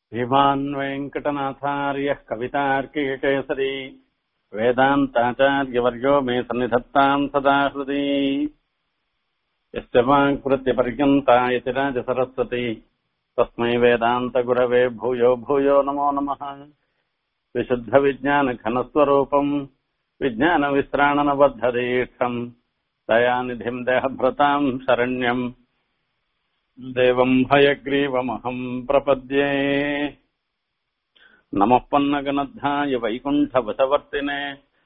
श्रीमान् वेङ्कटनाथार्यः कवितार्किकेसरी वेदान्ताचार्यवर्यो मे सन्निधत्ताम् सदा हृदि यस्य वाङ्कृत्यपर्यन्ता यति राजसरस्वती तस्मै वेदान्तगुरवे भूयो भूयो नमो नमः विशुद्धविज्ञानघनस्वरूपम् विज्ञानविश्राणनबद्धदीक्षम् दयानिधिम् देहभृताम् शरण्यम् देवम् हयग्रीवमहम् प्रपद्ये नमः पन्नगनद्धाय वैकुण्ठवशवर्तिने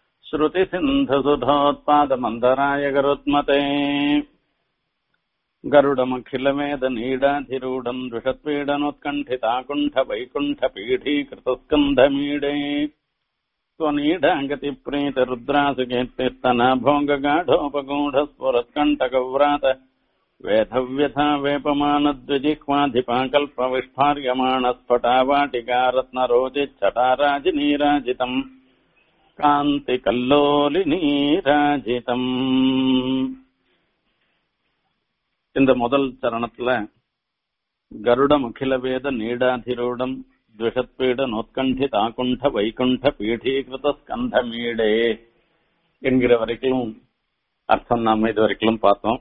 श्रुतिसिन्धुसुधोत्पादमन्दराय गरुत्मते गरुडमखिलमेदनीडाधिरूढम् दृषत्पीडनोत्कण्ठिताकुण्ठवैकुण्ठपीठीकृतस्कन्धमीडे स्वनीडाङ्गतिप्रीतरुद्रासुकीर्तिस्तन भोङ्गगाढोपगूढस्फुरत्कण्ठकव्रात वेधव्यथा वेपमानद्विजिह्वाधिपाकल्पविष्ठार्यमाणस्फटावाटिका रत्नरोचिच्छटाराजिनीराजितम् காந்திகல்லோலினீராஜிதம் இந்த முதல் சரணத்துல கருடம் அகில வேத நீடாதிரூடம் துஷத்பீட நோத்கண்டி தாக்குண்ட வைகுண்ட பீடீகிருத ஸ்கந்தமீடே என்கிற வரைக்கும் அர்த்தம் நாம இது வரைக்கும் பார்த்தோம்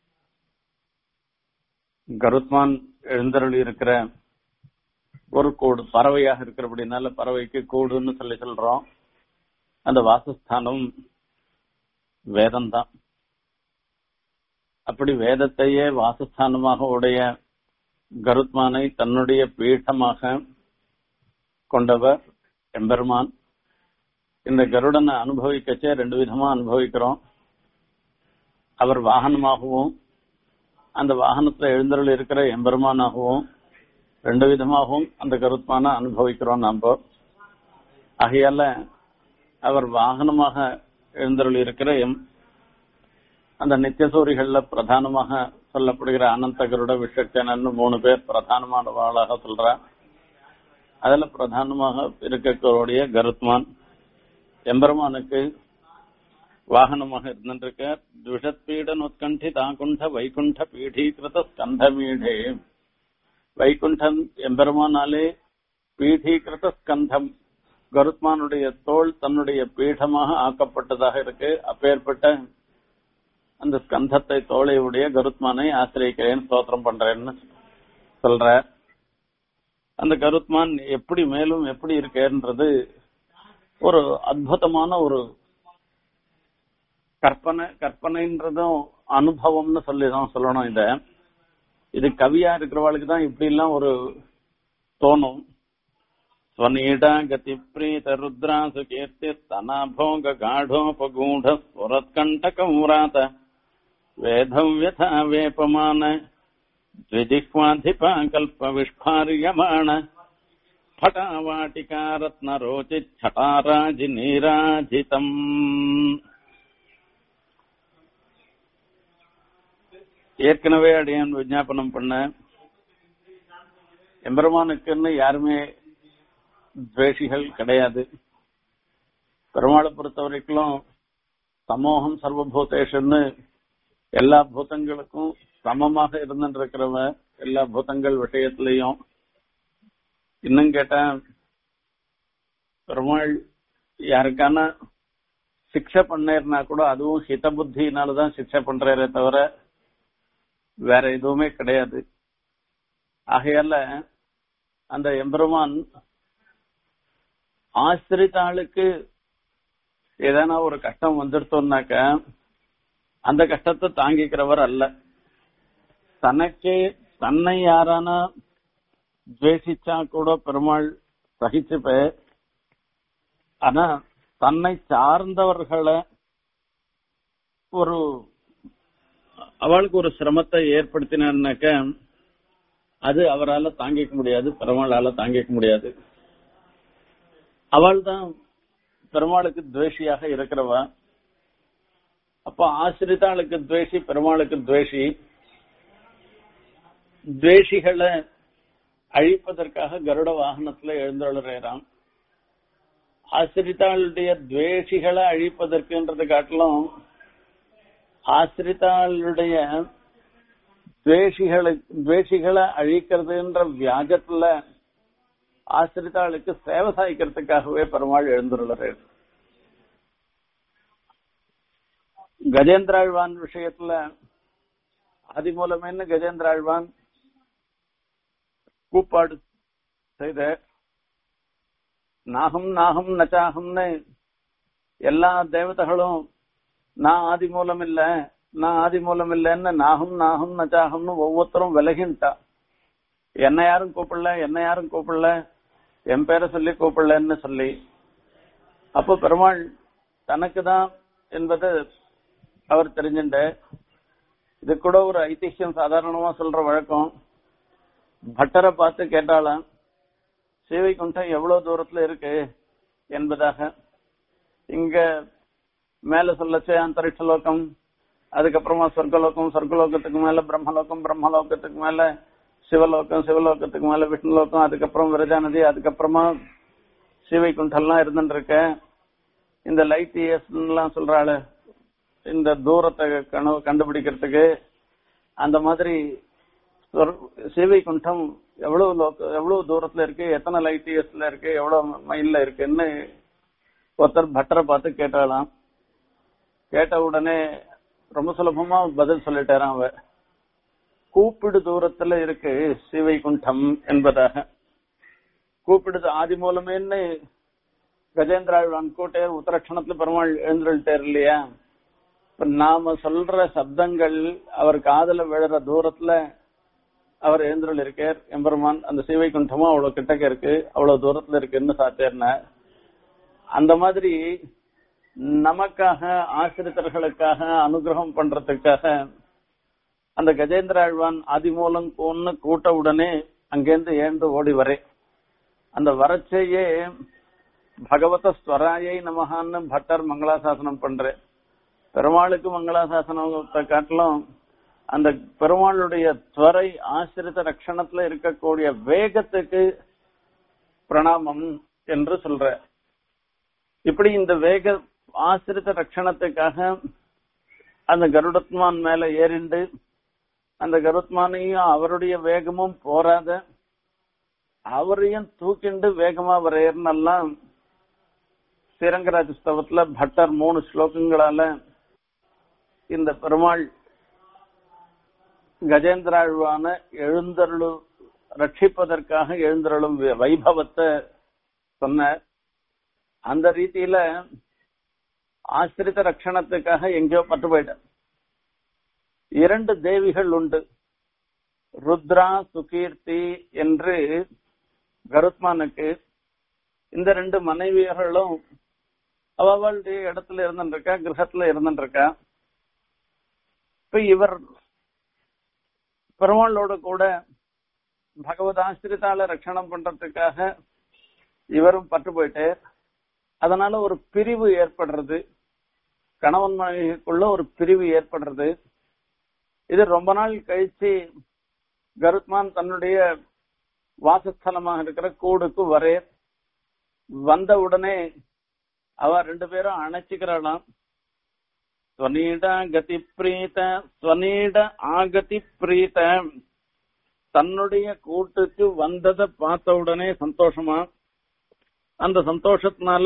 கருத்மான் எழுந்தருளி இருக்கிற ஒரு கூடு பறவையாக இருக்கிறபடினால பறவைக்கு கூடுன்னு சொல்லி சொல்றோம் அந்த வாசஸ்தானம் வேதம் தான் அப்படி வேதத்தையே வாசஸ்தானமாக உடைய கருத்மானை தன்னுடைய பீഠமாக கொண்டவர் எம்பெருமான் இந்த கருடனை அனுபவிக்கச்சே ரெண்டு விதமா அனுபவிக்கிறோம் அவர் வாகனமாகவும் அந்த வாகனத்துல எழுந்தருள் இருக்கிற எம்பெருமானாகவும் ரெண்டு விதமாகவும் அந்த கருத்மான அனுபவிக்கிறோம் நாம ஆகையால அவர் வாகனமாக எழுந்தருள் இருக்கிற எம் அந்த நித்தியசூரிகள்ல பிரதானமாக சொல்லப்படுகிற அனந்த கருட விஷக்கனன்னு மூணு பேர் பிரதானமானவாளாக சொல்ற அதுல பிரதானமாக இருக்கக்கூடிய கருத்மான் எம்பெருமானுக்கு வாகனமாக இருந்திருக்க துஷத்பீடன் உத்கண்டி தாக்குண்ட வைகுண்ட பீடீகிருத ஸ்கந்தமீடே வைகுண்டம் எம்பெருமானாலே பீடீகிருத ஸ்கந்தம் கருத்மானுடைய தோல் தன்னுடைய பீடமாக ஆக்கப்பட்டதாக இருக்கு அப்பேற்பட்ட அந்த ஸ்கந்தத்தை தோலை உடைய கருத்மானை ஆசிரியக்கிறேன் ஸ்தோத்திரம் பண்றேன்னு சொல்ற அந்த கருத்மான் எப்படி மேலும் எப்படி இருக்கேன்றது ஒரு அற்புதமான ஒரு கற்பனை கற்பனைன்றதும் அனுபவம்னு சொல்லிதான் சொல்லணும் இத இது கவியா இருக்கிறவாளுக்கு தான் இப்படி எல்லாம் ஒரு தோணும் ஸ்வநீடா கதி பிரீத ருத்ராசு கீர்த்தி ஸ்தனாபோக காடோபகூட ஸ்புரத்கண்டகமுராத வேதம் யதா வேபமான द्विजिह्वाधिपा कल्पविष्फार्यमाण स्फटावाटिका रत्नरोचिच्छटाराजिनीराजितम् ஏற்கனவே அடியான் விஜாபனம் பண்ண எம்பெருமானுக்குன்னு யாருமே துவேஷிகள் கிடையாது பெருமாளை பொறுத்த வரைக்கும் சமூகம் சர்வபூதேஷன்னு எல்லா பூதங்களுக்கும் சமமாக இருந்துருக்கிறவன் எல்லா பூதங்கள் விஷயத்திலையும் இன்னும் கேட்டா பெருமாள் யாருக்கான சிக்ஷை பண்ணேர்னா கூட அதுவும் ஹித புத்தினாலதான் சிக்ஷை பண்றாரே தவிர வேற எதுவுமே கிடையாது ஆகையால அந்த எம்பெருமான் ஆசிரித்தாளுக்கு ஏதானா ஒரு கஷ்டம் வந்துடுத்தோம்னாக்க அந்த கஷ்டத்தை தாங்கிக்கிறவர் அல்ல தனக்கே தன்னை யாரானா துவேஷிச்சா கூட பெருமாள் சகிச்சுப்ப ஆனா தன்னை சார்ந்தவர்களை ஒரு அவளுக்கு ஒரு சிரமத்தை ஏற்படுத்தினாக்க அது அவரால் தாங்கிக்க முடியாது பெருமாளால தாங்கிக்க முடியாது அவள் தான் பெருமாளுக்கு துவேஷியாக இருக்கிறவா அப்ப ஆசிரிதாளுக்கு துவேஷி பெருமாளுக்கு துவேஷி துவேஷிகளை அழிப்பதற்காக கருட வாகனத்துல எழுந்தருளாம் ஆசிரித்தாளுடைய துவேஷிகளை அழிப்பதற்குன்றது காட்டிலும் ஆசிரித்தாளுடைய துவேஷிகளை துவேஷிகளை அழிக்கிறதுன்ற வியாஜத்துல ஆசிரித்தாளுக்கு சேவை சாய்க்கிறதுக்காகவே பெருமாள் எழுந்துள்ளார் கஜேந்திராழ்வான் விஷயத்துல அதிமூலமேன்னு கஜேந்திராழ்வான் கூப்பாடு செய்த நாகம் நாகம் நச்சாகம்னு எல்லா தேவதைகளும் நான் ஆதி மூலம் இல்ல நான் ஆதி மூலம் இல்லைன்னு நாகம் நாகம் நச்சாகம்னு ஒவ்வொருத்தரும் விலகின்ட்டா என்ன யாரும் கூப்பிடல என்ன யாரும் கூப்பிடல என் பேரை சொல்லி கூப்பிடலன்னு சொல்லி அப்போ பெருமாள் தனக்கு தான் என்பது அவர் தெரிஞ்சுட்ட இது கூட ஒரு ஐதிஹ்யம் சாதாரணமா சொல்ற வழக்கம் பட்டரை பார்த்து கேட்டாலாம் ஸ்ரீவைகுண்டம் எவ்வளவு தூரத்துல இருக்கு என்பதாக இங்க மேல சொல்லச்சே அந்தரிக்ஷ லோகம் அதுக்கப்புறமா சொர்க்கலோகம் சொர்க்கலோகத்துக்கு மேல பிரம்மலோகம் பிரம்மலோகத்துக்கு மேல சிவலோகம் சிவலோகத்துக்கு மேல விஷ்ணுலோகம் அதுக்கப்புறம் விரஜாநதி அதுக்கப்புறமா ஸ்ரீவைகுண்டம்லாம் இருந்துட்டு இருக்க இந்த லைட் இயர்ஸ்லாம் சொல்றாள் இந்த தூரத்தை கனவு கண்டுபிடிக்கிறதுக்கு அந்த மாதிரி ஸ்ரீவைகுண்டம் எவ்வளவு லோக்க எவ்வளவு தூரத்துல இருக்கு எத்தனை லைட் இயர்ஸ்ல இருக்கு எவ்வளவு மைல்ல இருக்குன்னு ஒருத்தர் பட்டரை பார்த்து கேட்டாலாம் கேட்ட உடனே ரொம்ப சுலபமா பதில் சொல்லிட்டாரான் அவ கூப்பிடு தூரத்துல இருக்கு ஸ்ரீவைகுண்டம் என்பதாக கூப்பிடுது ஆதி மூலமேன்னு கஜேந்திராழ்வான் கோட்டையர் உத்தரட்சணத்துல பெருமாள் எழுந்துட்டார் இல்லையா இப்ப நாம சொல்ற சப்தங்கள் அவர் காதல விழுற தூரத்துல அவர் எழுந்துருள் இருக்கார் எம்பெருமான் அந்த ஸ்ரீவைகுண்டமும் அவ்வளவு கிட்டக்க இருக்கு அவ்வளவு தூரத்துல இருக்குன்னு சாத்தேர்ன அந்த மாதிரி நமக்காக ஆசிரியர்களுக்காக அனுகிரகம் பண்றதுக்காக அந்த கஜேந்திர ஆழ்வான் ஆதிமூலம் ஒன்னு கூட்ட உடனே அங்கேருந்து ஏந்து ஓடி வரே அந்த வரச்சையே பகவத ஸ்வராயை நமகான்னு பட்டர் மங்களாசாசனம் பண்றேன் பெருமாளுக்கு மங்களாசாசனத்தை காட்டிலும் அந்த பெருமாளுடைய துவரை ஆசிரித்த ரட்சணத்துல இருக்கக்கூடிய வேகத்துக்கு பிரணாமம் என்று சொல்ற இப்படி இந்த வேக ஆசிரித்த ரட்சணத்துக்காக அந்த கருடத்மான் மேல ஏறிண்டு அந்த கருத்மானையும் அவருடைய வேகமும் போராத அவரையும் தூக்கிண்டு வேகமா வரையறனெல்லாம் ஸ்ரீரங்கராஜ ஸ்தவத்துல பட்டர் மூணு ஸ்லோகங்களால இந்த பெருமாள் கஜேந்திராழ்வான எழுந்தருளு ரட்சிப்பதற்காக எழுந்தருளும் வைபவத்தை சொன்ன அந்த ரீதியில ஆசிரித்த ரட்சணத்துக்காக எங்கேயோ பட்டு போயிட்டார் இரண்டு தேவிகள் உண்டு ருத்ரா சுகீர்த்தி என்று கருத்மானுக்கு இந்த ரெண்டு மனைவியர்களும் அவளுடைய இடத்துல இருந்துருக்கா கிரகத்துல இருந்துருக்கா இப்ப இவர் பெருமாளோட கூட பகவத் ஆசிரித்தால ரட்சணம் பண்றதுக்காக இவரும் பட்டு போயிட்டு அதனால ஒரு பிரிவு ஏற்படுறது கணவன் மனைவிக்குள்ள ஒரு பிரிவு ஏற்படுறது இது ரொம்ப நாள் கழிச்சு கருத்மான் தன்னுடைய வாசஸ்தலமாக இருக்கிற கூடுக்கு வரே வந்த உடனே அவ ரெண்டு பேரும் அணைச்சிக்கிறாளாம் ஸ்வனீட கதி பிரீத ஸ்வனீட ஆகதி பிரீத தன்னுடைய கூட்டுக்கு வந்ததை பார்த்த உடனே சந்தோஷமா அந்த சந்தோஷத்தினால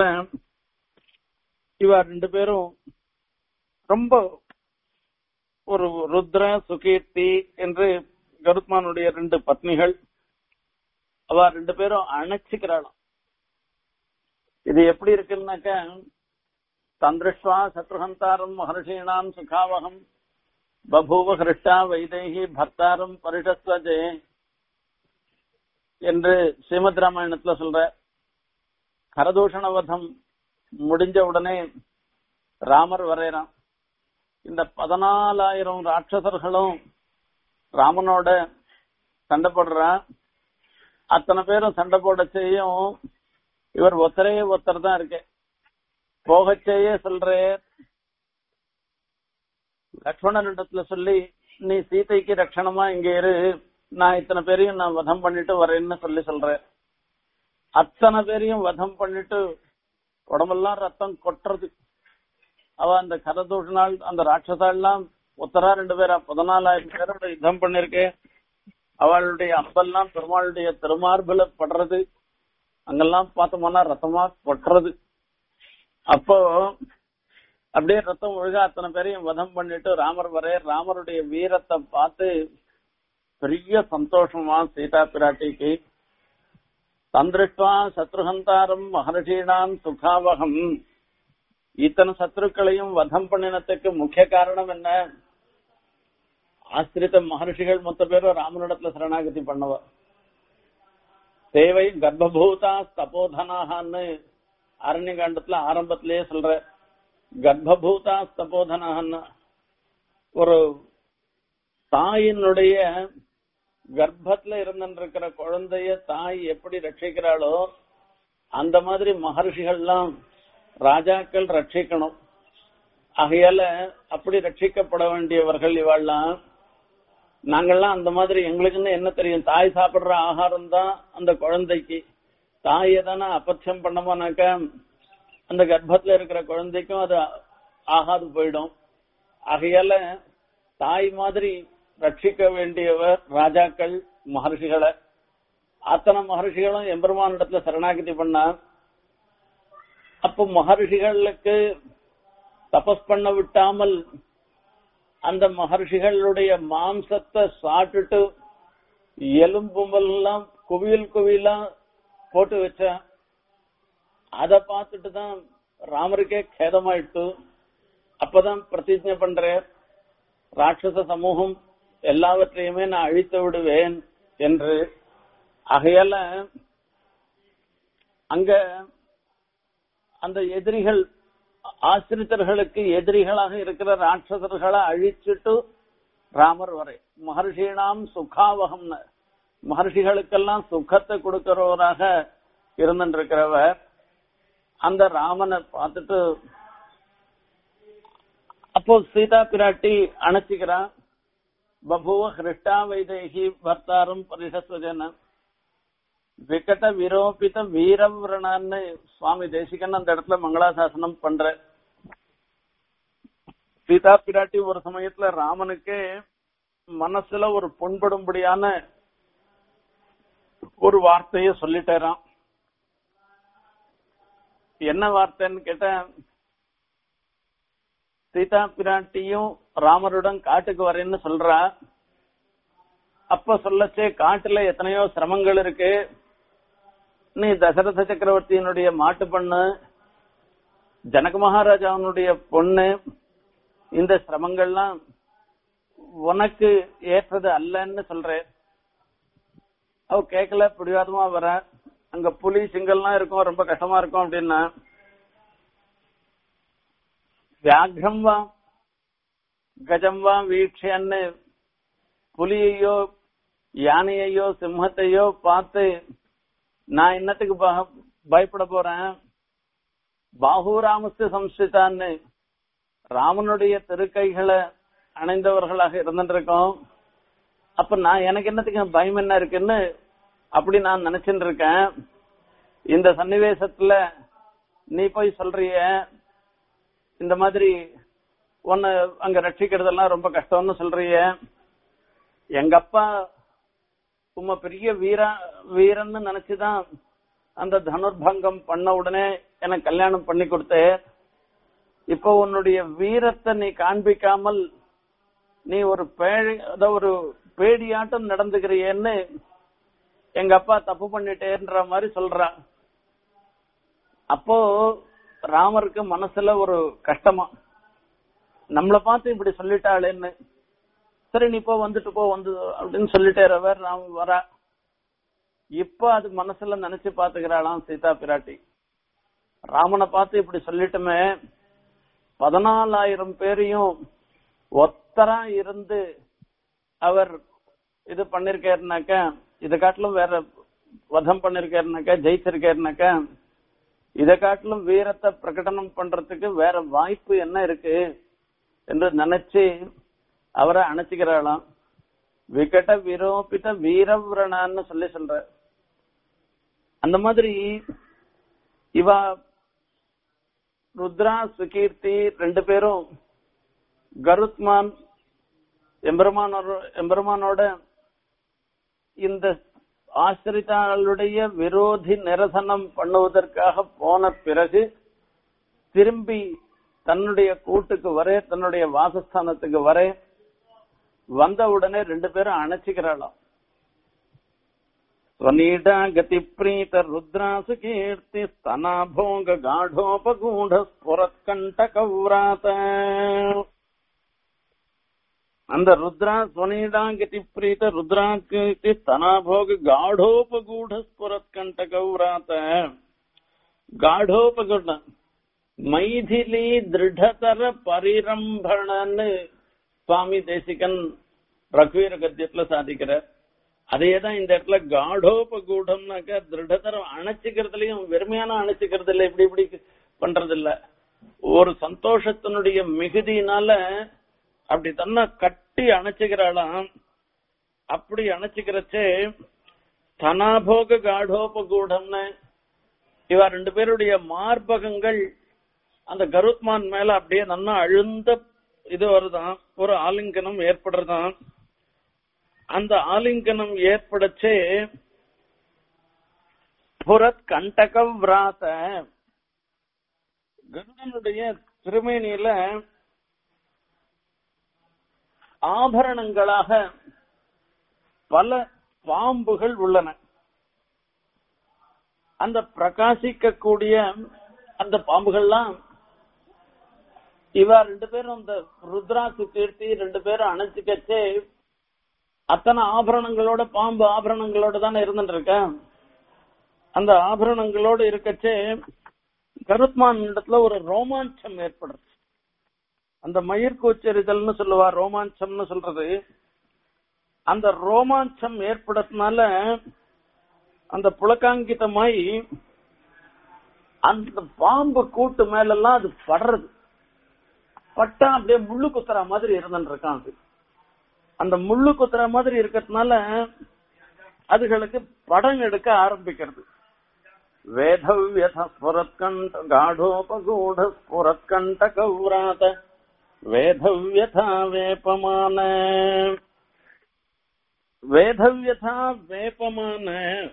இவ ரெண்டு பேரும் ரொம்ப ஒரு ருத்ர சுகீர்த்தி என்று கருத்மானுடைய ரெண்டு பத்னிகள் அவ ரெண்டு பேரும் அணைச்சிக்கிறாளாம் இது எப்படி இருக்குன்னாக்க தந்திருஷ்வா சத்ருஹந்தாரம் மகர்ஷீணாம் சுகாவகம் பபூவ ஹிருஷ்டா வைதேகி பர்த்தாரம் பரிஷஸ்வஜே என்று ஸ்ரீமத் ராமாயணத்துல சொல்ற கரதூஷண வதம் முடிஞ்ச உடனே ராமர் வரையறான் இந்த பதினாலாயிரம் ராட்சசர்களும் ராமனோட சண்டை போடுறான் அத்தனை பேரும் சண்டை போட செய்யும் இவர் ஒத்தரே ஒத்தர் தான் இருக்கு போகச்சேயே சொல்றே லக்ஷ்மணனிடத்துல சொல்லி நீ சீதைக்கு ரட்சணமா இங்க இரு நான் இத்தனை பேரையும் நான் வதம் பண்ணிட்டு வரேன்னு சொல்லி சொல்றேன் அத்தனை பேரையும் வதம் பண்ணிட்டு உடம்பெல்லாம் ரத்தம் கொட்டுறது அவ அந்த கரதூஷனால் அந்த ராட்சசாலாம் ஒத்தரா ரெண்டு பேரா பதினாலாயிரம் பேரோட யுத்தம் பண்ணிருக்கேன் அவளுடைய அம்பெல்லாம் பெருமாளுடைய திருமார்புல படுறது அங்கெல்லாம் பார்த்தோம்னா ரத்தமா கொட்டுறது அப்போ அப்படியே ரத்தம் ஒழுகா அத்தனை பேரையும் வதம் பண்ணிட்டு ராமர் வர ராமருடைய வீரத்தை பார்த்து பெரிய சந்தோஷமா சீதா பிராட்டிக்கு தந்திருஷ்டுவா சத்ருஹந்தாரம் மகர்ஷீனாம் சுகாவகம் இத்தனை சத்ருக்களையும் வதம் பண்ணினத்துக்கு முக்கிய காரணம் என்ன ஆசிரித்த மகர்ஷிகள் மொத்த பேரும் ராமனிடத்துல சரணாகதி பண்ணவ தேவை கர்ப்பபூதா தபோதனாகன்னு அரண்யகாண்டத்துல ஆரம்பத்திலேயே சொல்ற கர்ப்பபூதா தபோதனாகன்னு ஒரு தாயினுடைய கர்ப்பத்துல இருந்திருக்கிற குழந்தைய தாய் எப்படி ரட்சிக்கிறாளோ அந்த மாதிரி மகர்ஷிகள்லாம் ராஜாக்கள் ரட்சிக்கணும் ஆகையால அப்படி ரட்சிக்கப்பட வேண்டியவர்கள் இவாள்லாம் நாங்கள்லாம் அந்த மாதிரி எங்களுக்குன்னு என்ன தெரியும் தாய் சாப்பிடுற ஆகாரம் தான் அந்த குழந்தைக்கு தாய் எதனா அபத்தியம் பண்ணோம்னாக்கா அந்த கர்ப்பத்துல இருக்கிற குழந்தைக்கும் அது ஆகாது போயிடும் ஆகையால தாய் மாதிரி ரட்சிக்க வேண்டியவர் ராஜாக்கள் மகர்ஷிகளை அத்தனை மகர்ஷிகளும் எம்பெருமானிடத்துல சரணாகதி பண்ணா அப்போ மகர்ஷிகளுக்கு தபஸ் பண்ண விட்டாமல் அந்த மகர்ஷிகளுடைய மாம்சத்தை சாப்பிட்டுட்டு எலும்புமெல்லாம் குவியல் குவியலா போட்டு வச்சேன் அத பார்த்துட்டு தான் ராமருக்கே கேதமாயிட்டு அப்பதான் பிரதிஜை பண்றேன் ராட்சச சமூகம் எல்லாவற்றையுமே நான் அழித்து விடுவேன் என்று ஆகையால அங்க அந்த எதிரிகள் ஆசிரித்தர்களுக்கு எதிரிகளாக இருக்கிற ராட்சசர்களை அழிச்சிட்டு ராமர் வரை மகர்ஷினாம் சுகாவகம்னு மகர்ஷிகளுக்கெல்லாம் சுகத்தை கொடுக்கிறவராக இருந்திருக்கிறவர் அந்த ராமனை பார்த்துட்டு அப்போ சீதா பிராட்டி அணைச்சிக்கிறான் பபுவ ஹிருஷ்டா வைதேகி பர்த்தாரும் பரிஷஸ்வஜன விகட விரோபித வீரவிரணான்னு சுவாமி தேசிகன் அந்த இடத்துல மங்களாசாசனம் பண்ற சீதா பிராட்டி ஒரு சமயத்துல ராமனுக்கு மனசுல ஒரு புண்படும்படியான ஒரு வார்த்தைய சொல்லிட்டேராம் என்ன வார்த்தைன்னு கேட்ட சீதா பிராட்டியும் ராமருடன் காட்டுக்கு வரேன்னு சொல்றா அப்ப சொல்லச்சே காட்டுல எத்தனையோ சிரமங்கள் இருக்கு நீ தசரத சக்கரவர்த்தியினுடைய மாட்டு பொண்ணு ஜனக மகாராஜாவினுடைய பொண்ணு இந்த சிரமங்கள்லாம் உனக்கு ஏற்றது அல்லன்னு சொல்றேன் அவ கேட்கல பிடிவாதமா வர அங்க புலி சிங்கல்லாம் இருக்கும் ரொம்ப கஷ்டமா இருக்கும் அப்படின்னா வியாக்ரம் வா கஜம் வா வீட்சன்னு புலியையோ யானையையோ சிம்மத்தையோ பார்த்து நான் என்னத்துக்கு ப- பயப்பட போறேன் பாகுராமஸ்து சம்ஸ்கிருதான்னு ராமனுடைய திருக்கைகளை அணைந்தவர்களாக இருந்துருக்கோம் அப்ப நான் எனக்கு என்னத்துக்கு பயம் என்ன இருக்குன்னு அப்படி நான் நினைச்சுட்டு இருக்கேன் இந்த சன்னிவேசத்துல நீ போய் சொல்றிய இந்த மாதிரி உன்னை அங்க ரட்சிக்கிறதெல்லாம் ரொம்ப கஷ்டம்னு சொல்றிய எங்க அப்பா உம்ம பெரிய வீரா வீரன்னு நினைச்சுதான் அந்த தனுர்பங்கம் பண்ண உடனே எனக்கு கல்யாணம் பண்ணி கொடுத்து இப்போ உன்னுடைய வீரத்தை நீ காண்பிக்காமல் நீ ஒரு பேழி அத ஒரு பேடியாட்டம் நடந்துக்கிறியேன்னு எங்க அப்பா தப்பு பண்ணிட்டேன்ற மாதிரி சொல்றா அப்போ ராமருக்கு மனசுல ஒரு கஷ்டமா நம்மள பார்த்து இப்படி சொல்லிட்டாளேன்னு சரி நீ போ வந்துட்டு போ வந்து அப்படின்னு சொல்லிட்டேறவர் ராம் வரா இப்ப அது மனசுல நினைச்சு பாத்துக்கிறாளாம் சீதா பிராட்டி ராமனை பார்த்து இப்படி சொல்லிட்டுமே பதினாலாயிரம் பேரையும் ஒத்தரா இருந்து அவர் இது பண்ணிருக்காருனாக்கா இதை காட்டிலும் வேற வதம் பண்ணிருக்காருனாக்கா ஜெயிச்சிருக்காருனாக்கா இதை காட்டிலும் வீரத்தை பிரகடனம் பண்றதுக்கு வேற வாய்ப்பு என்ன இருக்கு என்று நினைச்சு அவரை அணைச்சிக்கிறாளாம் விகட விரோபித வீரவிரணான்னு சொல்லி சொல்ற அந்த மாதிரி இவ ருத்ரா சுகீர்த்தி ரெண்டு பேரும் கருத்மான் எம்பெருமானோட எம்பெருமானோட இந்த ஆசிரித்தாளுடைய விரோதி நிரசனம் பண்ணுவதற்காக போன பிறகு திரும்பி தன்னுடைய கூட்டுக்கு வர தன்னுடைய வாசஸ்தானத்துக்கு வர வந்த உடனே ரெண்டு பேரும் அணைச்சிக்கிறாளாம் ஸ்வநீடா கதி பிரீத ருத்ராசு கீர்த்தி ஸ்தனாபோக காடோபகூட ஸ்புரத்கண்ட கௌராத அந்த ருத்ரா ஸ்வநீடா கதி பிரீத ருத்ரா கீர்த்தி ஸ்தனாபோக காடோபகூட ஸ்புரத்கண்ட கௌராத காடோபகுட மைதிலி திருடதர பரிரம்பணன்னு சுவாமி தேசிகன் ரகுவீர கத்தியத்துல சாதிக்கிறார் அதேதான் இந்த இடத்துல காடோபகூடம்னாக்கா திருடதரம் அணைச்சிக்கிறதுலயும் வெறுமையான அணைச்சிக்கிறது இல்ல இப்படி இப்படி பண்றது இல்ல ஒரு சந்தோஷத்தினுடைய மிகுதியினால அப்படி தன்னை கட்டி அணைச்சுக்கிறாளாம் அப்படி அணைச்சுக்கிறச்சே தனாபோக காடோபகூடம்னு இவ ரெண்டு பேருடைய மார்பகங்கள் அந்த கருத்மான் மேல அப்படியே நல்லா அழுந்த இது வருதான் ஒரு ஆலிங்கனம் ஏற்படுறதாம் அந்த ஆலிங்கனம் ஏற்படச்சே புரத் கண்டக விராத கருடனுடைய திருமேனியில ஆபரணங்களாக பல பாம்புகள் உள்ளன அந்த பிரகாசிக்கக்கூடிய அந்த பாம்புகள்லாம் இவ ரெண்டு பேரும் அந்த ருத்ராசு கீர்த்தி ரெண்டு பேரும் அணைச்சிக்கச்சே அத்தனை ஆபரணங்களோட பாம்பு ஆபரணங்களோட தானே இருந்துட்டு இருக்க அந்த ஆபரணங்களோட இருக்கச்சே கருத்மான் இடத்துல ஒரு ரோமாஞ்சம் ஏற்படுறது அந்த மயிர்கூச்சரிதல்னு சொல்லுவா ரோமாஞ்சம்னு சொல்றது அந்த ரோமாஞ்சம் ஏற்படுறதுனால அந்த புலக்காங்கிதமாய் அந்த பாம்பு கூட்டு மேலெல்லாம் அது படுறது பட்டா அப்படியே முள்ளு குத்துற மாதிரி இருந்துட்டு இருக்கான் அது அந்த முள்ளு குத்துற மாதிரி இருக்கிறதுனால அதுகளுக்கு படம் எடுக்க ஆரம்பிக்கிறது வேதவியத ஸ்புரத்கண்ட காடோபகூட ஸ்புரத்கண்ட கௌராத வேதவியதா வேப்பமான வேதவியதா வேப்பமான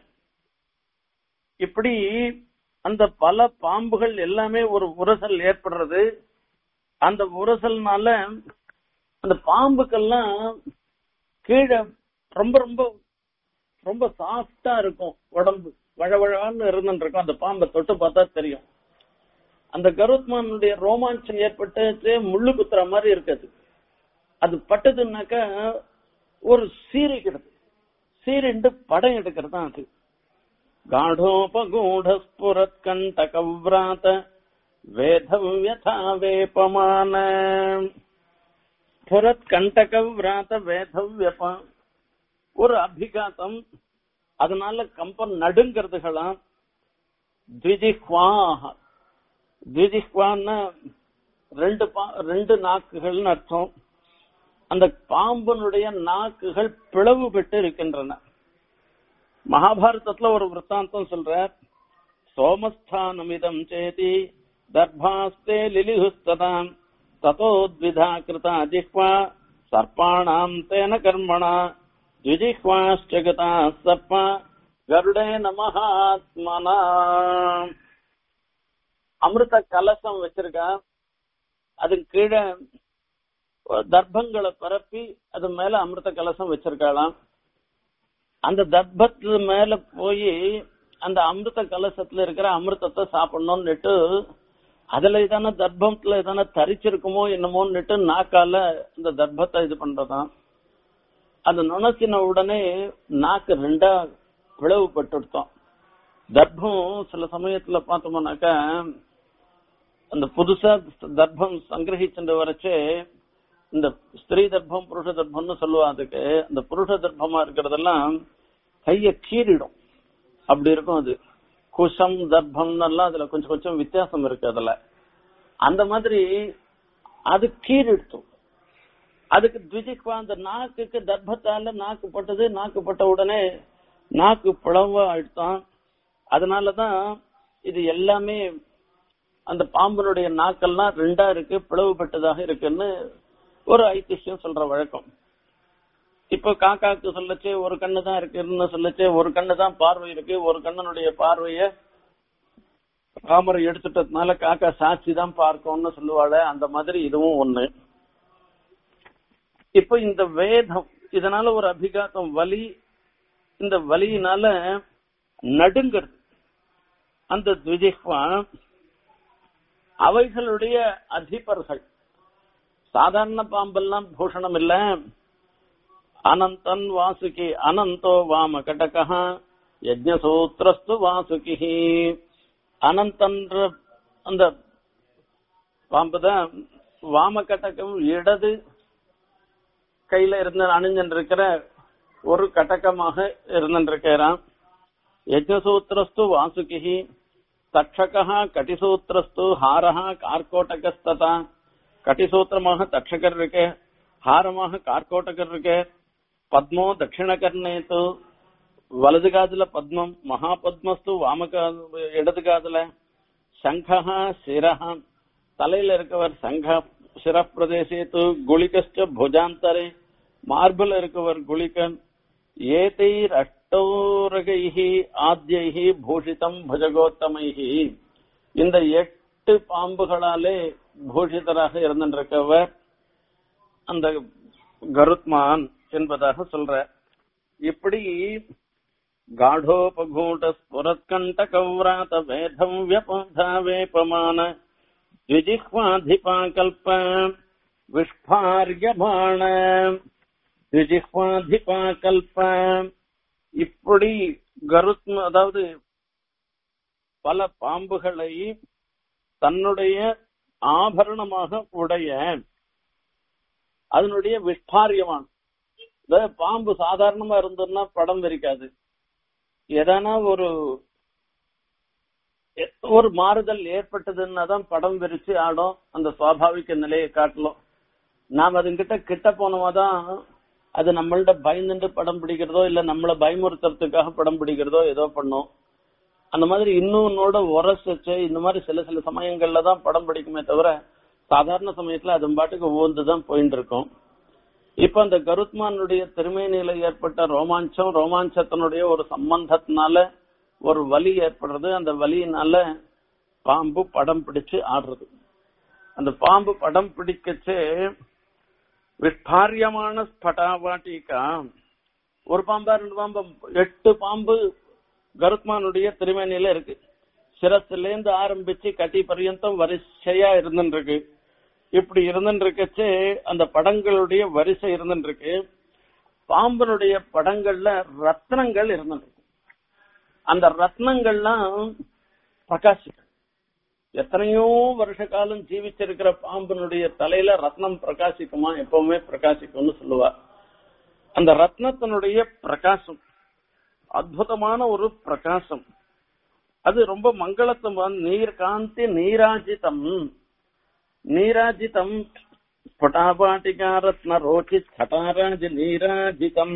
இப்படி அந்த பல பாம்புகள் எல்லாமே ஒரு உரசல் ஏற்படுறது அந்த உரசல்னால அந்த பாம்புக்கெல்லாம் கீழே ரொம்ப ரொம்ப ரொம்ப சாஃப்டா இருக்கும் உடம்பு வழவழான்னு இருந்துட்டு இருக்கும் அந்த பாம்பை தொட்டு பார்த்தா தெரியும் அந்த கருத்மானுடைய ரோமாஞ்சம் ஏற்பட்டு முள்ளு குத்துற மாதிரி இருக்காது அது பட்டதுன்னாக்கா ஒரு சீரிக்கிறது சீரிண்டு படம் எடுக்கிறது தான் அது காடோபகூட ஸ்புரத் கண்ட கவ்ராத வேதவ்யதா வேப்பமான ஸ்புரத் கண்டக விராத வேதவ்யப ஒரு அபிகாத்தம் அதனால கம்பம் நடுங்கிறதுகளாம் த்விஜிஹ்வாஹ த்விஜிஹ்வான்னா ரெண்டு பா- ரெண்டு நாக்குகள்னு அர்த்தம் அந்த பாம்பனுடைய நாக்குகள் பிளவுபட்டு இருக்கின்றன மகாபாரதத்துல ஒரு விற்த்தாந்தம் சொல்றார் சோமஸ்தானமிதம் சேதி தர்பாஸ்தே லிலிஹுஸ்ததாம் ததோத்விதா கிருதா ஜிஹ்வா சர்ப்பாணாம் தேன கர்மணா द्विजिह्वाश्चगता सर्प கருடேன மகாத்மனா அமிர்த கலசம் வச்சிருக்கா அதுக்கு கீழே ஒரு தர்ப்பங்களை பரப்பி அது மேல அமிர்த கலசம் வச்சிருக்காளாம் அந்த தர்ப்பத்து மேல போய் அந்த அமிர்த கலசத்துல இருக்கிற அமிர்தத்தை சாப்பிடணும்னுட்டு அதுல ஏதான தர்ப்பத்துல ஏதான தரிச்சிருக்குமோ என்னமோன்னுட்டு நாக்கால இந்த தர்ப்பத்தை இது பண்றதாம் அது நுணக்கின உடனே நாக்கு ரெண்டா பிளவுபட்டுடுத்தோம் தர்ப்பம் சில சமயத்துல பார்த்தோம்னாக்கா அந்த புதுசா தர்ப்பம் சங்கிரகிச்சுட்டு வரச்சே இந்த ஸ்திரீ தர்ப்பம் புருஷ தர்ப்பம்னு சொல்லுவா அதுக்கு அந்த புருஷ தர்ப்பமா இருக்கிறதெல்லாம் கைய கீறிடும் அப்படி இருக்கும் அது குஷம் தர்ப்பம்னு எல்லாம் அதுல கொஞ்சம் கொஞ்சம் வித்தியாசம் இருக்கு அதுல அந்த மாதிரி அது கீறிடுத்தும் அதுக்கு த்விஜிக்வா அந்த நாக்குக்கு தர்ப்பத்தால நாக்கு பட்டது நாக்கு பட்ட உடனே நாக்கு பிளவா ஆயிடுத்தான் அதனாலதான் இது எல்லாமே அந்த பாம்பனுடைய நாக்கெல்லாம் ரெண்டா இருக்கு பிளவுபட்டதாக இருக்குன்னு ஒரு ஐதிஹ்யம் சொல்ற வழக்கம் இப்போ காக்காக்கு சொல்லச்சு ஒரு கண்ணு தான் இருக்குன்னு சொல்லச்சு ஒரு கண்ணு தான் பார்வை இருக்கு ஒரு கண்ணனுடைய பார்வைய ராமர் எடுத்துட்டதுனால காக்கா சாட்சி தான் பார்க்கும்னு சொல்லுவாள் அந்த மாதிரி இதுவும் ஒண்ணு இப்போ இந்த வேதம் இதனால ஒரு அபிகாத்தம் வலி இந்த வலியினால நடுங்கிறது அந்த துவிஜிஹ்வா அவைகளுடைய அதிபர்கள் சாதாரண பாம்பெல்லாம் பூஷணம் இல்ல அனந்தன் வாசுகி அனந்தோ வாம கடகா யஜ்ஞசூத்திரஸ்து வாசுகி அனந்தன்ற அந்த பாம்பு தான் வாம கடகம் இடது கையில இருந்து அணிஞ்சிருக்கிற ஒரு கடகமாக இருந்திருக்கிறான் யஜ்ஞசூத்திரஸ்து வாசுகி தட்சகா கட்டிசூத்திரஸ்து ஹாரஹா கார்கோட்டகஸ்ததா கட்டிசூத்திரமாக தட்சகர் இருக்கு ஹாரமாக கார்கோட்டகர் இருக்கு பத்மோ தட்சிணகர்ணேத்து வலது காதுல பத்மம் மகாபத்மஸ்து வாம இடது காதுல சங்கஹா சிரஹா தலையில இருக்கவர் சங்க சிர பிரதேசேத்து குளிகஸ்ட புஜாந்தரே மார்பில் இருக்கவர் குளிகன் ஏதைர் அஷ்டோரகைஹி ஆத்யைஹி பூஷிதம் புஜகோத்தமைஹி இந்த எட்டு பாம்புகளாலே பூஷிதராக இருந்திருக்கவர் அந்த கருத்மான் என்பதாக சொல்ற இப்படி காடோபகூட ஸ்புரத்கண்ட கௌராத வேதம் வியபதா வேபமான द्विजिह्वाधिपा कल्प விஷ்பாரியமான திஜிஹ்வாதிபா கல்ப இப்படி கருத்ம அதாவது பல பாம்புகளை தன்னுடைய ஆபரணமாக உடைய அதனுடைய விஷ்பாரியமான அதாவது பாம்பு சாதாரணமா இருந்ததுன்னா படம் விரிக்காது எதனா ஒரு ஒரு மாறுதல் ஏற்பட்டதுன்னா தான் படம் விரிச்சு ஆடும் அந்த சுவாபாவிக நிலையை காட்டலும் நாம் அதுங்கிட்ட கிட்ட போனோமாதான் அது நம்மள்ட்ட பயந்துட்டு படம் பிடிக்கிறதோ இல்ல நம்மள பயமுறுத்துறதுக்காக படம் பிடிக்கிறதோ ஏதோ பண்ணும் அந்த மாதிரி இன்னொன்னோட உரசிச்சு இந்த மாதிரி சில சில சமயங்கள்ல தான் படம் பிடிக்குமே தவிர சாதாரண சமயத்துல அது பாட்டுக்கு ஓந்து தான் போயிட்டு இருக்கும் இப்ப அந்த கருத்மானுடைய திருமேனியில ஏற்பட்ட ரோமாஞ்சம் ரோமாஞ்சத்தினுடைய ஒரு சம்பந்தத்தினால ஒரு வலி ஏற்படுறது அந்த வலியினால பாம்பு படம் பிடிச்சு ஆடுறது அந்த பாம்பு படம் பிடிக்கச்சு விஸ்பாரியமான ஸ்பட்டாவாட்டிக்கா ஒரு பாம்பா ரெண்டு பாம்பு எட்டு பாம்பு கருத்மானுடைய திருமேனியில இருக்கு சிரத்துல இருந்து ஆரம்பிச்சு கட்டி பர்யந்தம் வரிசையா இருந்துருக்கு இப்படி இருந்துருக்கச்சு அந்த படங்களுடைய வரிசை இருந்துருக்கு பாம்பனுடைய படங்கள்ல ரத்னங்கள் இருந்துருக்கு அந்த ரத்னங்கள்லாம் பிரகாசிக்கும் எத்தனையோ வருஷ காலம் ஜீவிச்சிருக்கிற பாம்பனுடைய தலையில ரத்னம் பிரகாசிக்குமா எப்பவுமே பிரகாசிக்கும்னு சொல்லுவா அந்த ரத்னத்தினுடைய பிரகாசம் அற்புதமான ஒரு பிரகாசம் அது ரொம்ப மங்களத்தமான நீர் காந்தி நீராஜிதம் நீராஜிதம் ஸ்பட்டாபாட்டிகா ரத்ன ரோச்சி சட்டாராஜ நீராஜிதம்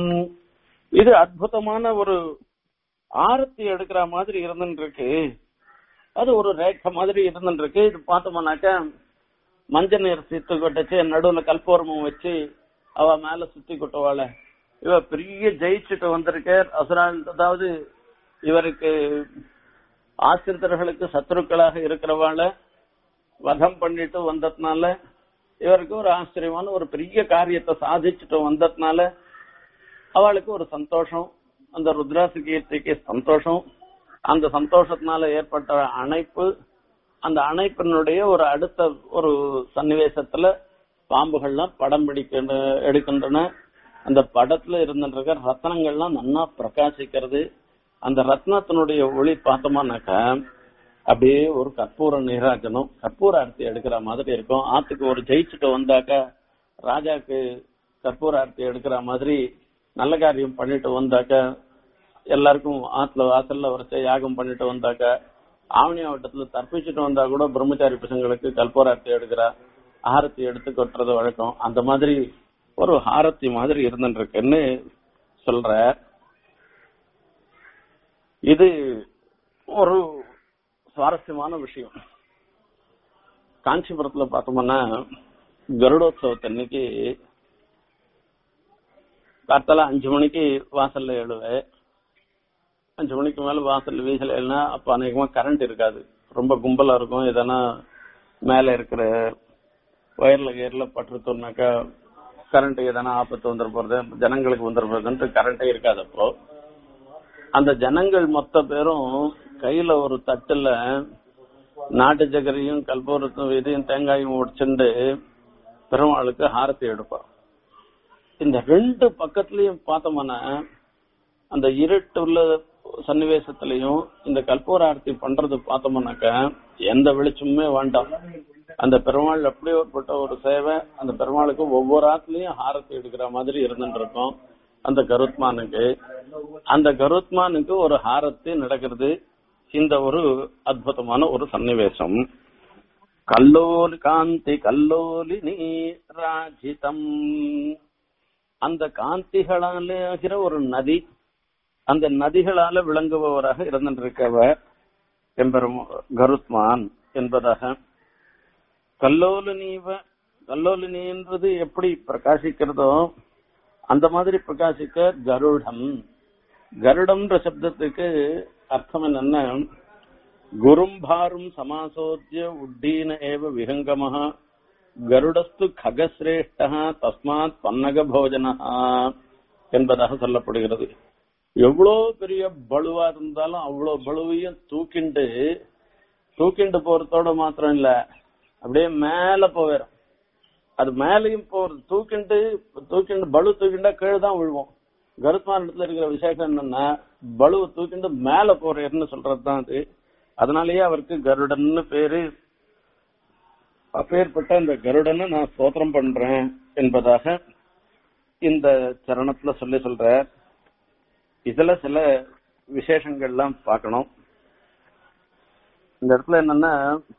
இது அற்புதமான ஒரு ஆரத்தி எடுக்கிற மாதிரி இருந்துட்டு இருக்கு அது ஒரு ரேಖ மாதிரி இருந்துட்டு இருக்கு இது பார்த்தோம்னாக்கா மஞ்சள் நீர் சித்து கொட்டச்சு நடுவுல கல்பூரமும் வச்சு அவ மேல சுத்தி கொட்டுவாள இவ பெரிய ஜெயிச்சுட்டு வந்திருக்கார் அசுரால் அதாவது இவருக்கு ஆசிரியர்களுக்கு சத்துருக்களாக இருக்கிறவாள வதம் பண்ணிட்டு வந்ததுனால இவருக்கு ஒரு ஆச்சரியமான ஒரு பெரிய காரியத்தை சாதிச்சுட்டு வந்ததுனால அவளுக்கு ஒரு சந்தோஷம் அந்த ருத்ராசு கீர்த்திக்கு சந்தோஷம் அந்த சந்தோஷத்தினால ஏற்பட்ட அணைப்பு அந்த அணைப்பினுடைய ஒரு அடுத்த ஒரு சன்னிவேசத்துல பாம்புகள்லாம் படம் பிடிக்க எடுக்கின்றன அந்த படத்துல இருந்துருக்க ரத்னங்கள்லாம் நன்னா பிரகாசிக்கிறது அந்த ரத்னத்தினுடைய ஒளி பார்த்தோம்னாக்கா அப்படியே ஒரு கற்பூர நீராஜனம் கற்பூர அரிசி எடுக்கிற மாதிரி இருக்கும் ஆத்துக்கு ஒரு ஜெயிச்சுட்டு வந்தாக்கா ராஜாக்கு கற்பூர அரிசி எடுக்கிற மாதிரி நல்ல காரியம் பண்ணிட்டு வந்தாக்க எல்லாருக்கும் ஆத்துல வாசல்ல வரைச்ச யாகம் பண்ணிட்டு வந்தாக்க ஆவணி மாவட்டத்துல தப்பிச்சுட்டு வந்தா கூட பிரம்மச்சாரி பசங்களுக்கு கல்பூரார்த்தி எடுக்கிறா ஆரத்தி எடுத்து கொட்டுறது வழக்கம் அந்த மாதிரி ஒரு ஆரத்தி மாதிரி இருந்துருக்குன்னு சொல்ற இது ஒரு சுவாரஸ்யமான விஷயம் காஞ்சிபுரத்துல பார்த்தோம்னா கருடோத்சவத்தன்னைக்கு காத்தால அஞ்சு மணிக்கு வாசல்ல எழுவேன் அஞ்சு மணிக்கு மேல வாசல் வீசல எழுனா அப்ப அநேகமா கரண்ட் இருக்காது ரொம்ப கும்பலா இருக்கும் எதனா மேல இருக்கிற வயர்ல கேர்ல பட்டுருத்தோம்னாக்கா கரண்ட் எதனா ஆபத்து வந்துட போறது ஜனங்களுக்கு வந்துட போறதுன்ட்டு கரண்டே இருக்காது அப்போ அந்த ஜனங்கள் மொத்த பேரும் கையில ஒரு தட்டுல நாட்டு சக்கரையும் கல்பூரத்தும் இதையும் தேங்காயும் உடைச்சுண்டு பெருமாளுக்கு ஹாரத்தி எடுப்பான் இந்த ரெண்டு பக்கத்துலயும் பார்த்தோம்னா அந்த இருட்டுள்ள சன்னிவேசத்திலையும் இந்த கற்பூர ஆரத்தி பண்றது பார்த்தோம்னாக்கா எந்த வெளிச்சமுமே வேண்டாம் அந்த பெருமாள் அப்படி ஒருப்பட்ட ஒரு சேவை அந்த பெருமாளுக்கு ஒவ்வொரு ஆத்துலயும் ஹாரத்தி எடுக்கிற மாதிரி இருந்துட்டு இருக்கும் அந்த கருத்மானுக்கு அந்த கருத்மானுக்கு ஒரு ஹாரத்தி நடக்கிறது இந்த ஒரு அற்புதமான ஒரு சன்னிவேசம் கல்லோலி காந்தி கல்லோலி நீராஜிதம் அந்த காந்திகளாலே ஆகிற ஒரு நதி அந்த நதிகளால விளங்குபவராக இருந்திருக்கவர் எம்பெரும் கருத்மான் என்பதாக கல்லோலினீவ கல்லோலினி என்பது எப்படி பிரகாசிக்கிறதோ அந்த மாதிரி பிரகாசிக்க கருடம் கருடம்ன்ற சப்தத்துக்கு அர்த்தம் என்னன்னா குரும்பாரும் சமாசோத்திய உட்டீன ஏவ விஹங்கமஹ கருடஸ்து ககசிரேஷ்டா தஸ்மாத் பன்னக போஜனா என்பதாக சொல்லப்படுகிறது எவ்வளோ பெரிய பலுவா இருந்தாலும் அவ்வளோ பலுவையும் தூக்கிண்டு தூக்கிண்டு போறதோட மாத்திரம் இல்ல அப்படியே மேல போயிடும் அது மேலையும் போறது தூக்கிண்டு தூக்கிண்டு பலு தூக்கிண்டா கீழே தான் விழுவோம் கருத்மானத்துல இருக்கிற விசேஷம் என்னன்னா பலுவை தூக்கிண்டு மேல போறேன்னு சொல்றதுதான் அது அதனாலேயே அவருக்கு கருடன்னு பேரு அப்பேற்பட்ட அந்த கருடனை நான் ஸ்தோத்திரம் பண்றேன் என்பதாக இந்த சரணத்துல சொல்லி சொல்ற இதுல சில விசேஷங்கள்லாம் பார்க்கணும் இந்த இடத்துல என்னன்னா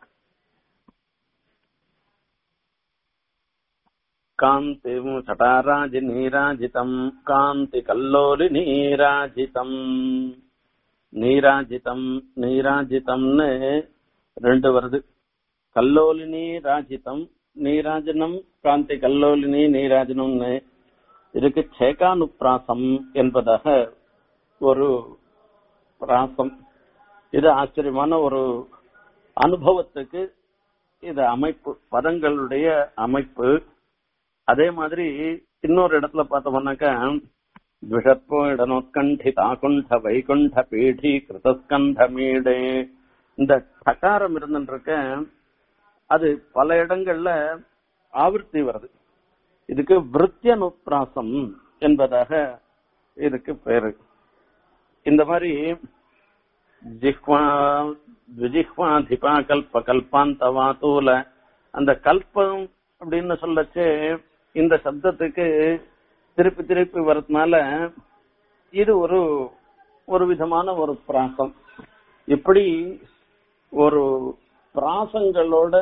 காந்தி சட்டாராஜி நீராஜிதம் காந்தி கல்லோலி நீராஜிதம் நீராஜிதம் நீராஜிதம்னு ரெண்டு வருது கல்லோலினி ராஜிதம் நீராஜனம் காந்தி கல்லோலினி நீராஜனம்னு இதுக்கு சேகானுப்பிராசம் என்பதாக ஒரு பிராசம் இது ஆச்சரியமான ஒரு அனுபவத்துக்கு இது அமைப்பு பதங்களுடைய அமைப்பு அதே மாதிரி இன்னொரு இடத்துல பார்த்தோம்னாக்கா द्विषत्वोडनोत्कण्ठिताकुण्ठ வைகுண்ட பீடி கிருதஸ்கந்த மீடே இந்த டகாரம் இருந்துருக்க அது பல இடங்கள்ல ஆவர்த்தி வருது இதுக்கு விருத்தியனுப்பிராசம் என்பதாக இதுக்கு பேரு இந்த மாதிரி ஜிஹ்வா த்விஜிஹ்வாதிபா கல்ப கல்பாந்த வாத்தூல அந்த கல்பம் அப்படின்னு சொல்லச்சு இந்த சப்தத்துக்கு திருப்பி திருப்பி வரதுனால இது ஒரு ஒரு விதமான ஒரு பிராசம் இப்படி ஒரு பிராசங்களோட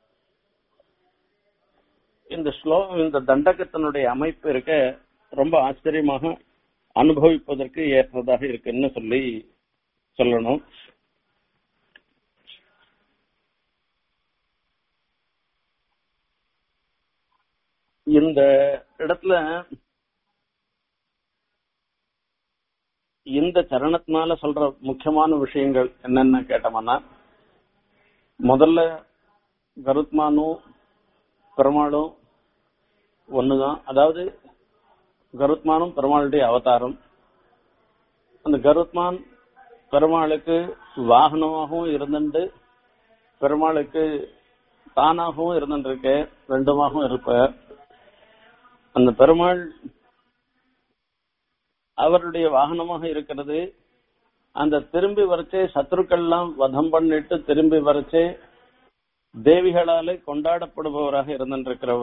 இந்த ஸ்லோகம் இந்த தண்டகத்தினுடைய அமைப்பு இருக்க ரொம்ப ஆச்சரியமாக அனுபவிப்பதற்கு ஏற்றதாக இருக்குன்னு சொல்லி சொல்லணும் இந்த இடத்துல இந்த சரணத்தினால சொல்ற முக்கியமான விஷயங்கள் என்னென்ன கேட்டோம்னா முதல்ல கருத்மானும் பெருமாளும் ஒண்ணுதான் அதாவது கருத்மானும் பெருமாளுடைய அவதாரம் அந்த கருத்மான் பெருமாளுக்கு வாகனமாகவும் இருந்துட்டு பெருமாளுக்கு தானாகவும் இருந்துருக்கு ரெண்டுமாகவும் இருப்ப அந்த பெருமாள் அவருடைய வாகனமாக இருக்கிறது அந்த திரும்பி வரச்சே சத்ருக்கள்லாம் வதம் பண்ணிட்டு திரும்பி வரச்சே தேவிகளாலே கொண்டாடப்படுபவராக இருந்திருக்கிறவ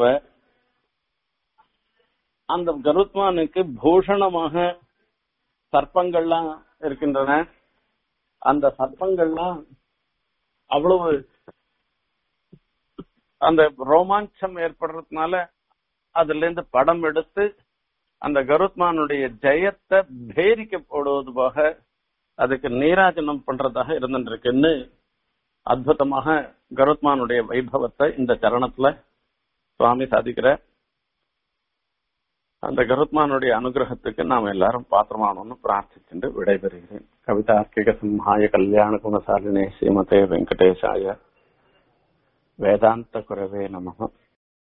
அந்த கருத்மானுக்கு பூஷணமாக சர்ப்பங்கள்லாம் இருக்கின்றன அந்த சர்ப்பங்கள்லாம் அவ்வளவு அந்த ரோமாஞ்சம் ஏற்படுறதுனால அதுல இருந்து படம் எடுத்து அந்த கருத்மானுடைய ஜெயத்தை பேரிக்க போடுவது போக அதுக்கு நீராஜனம் பண்றதாக இருந்துருக்குன்னு அற்புதமாக கருத்மானுடைய வைபவத்தை இந்த சரணத்துல சுவாமி சாதிக்கிற அந்த கருத்மானுடைய அனுகிரகத்துக்கு நாம் எல்லாரும் பாத்திரமானோம்னு பிரார்த்திச்சுட்டு விடைபெறுகிறேன் கவிதார்க்கிக சிம்ஹாய கல்யாண குணசாலினே ஸ்ரீமதே வெங்கடேசாய வேதாந்த குரவே நமக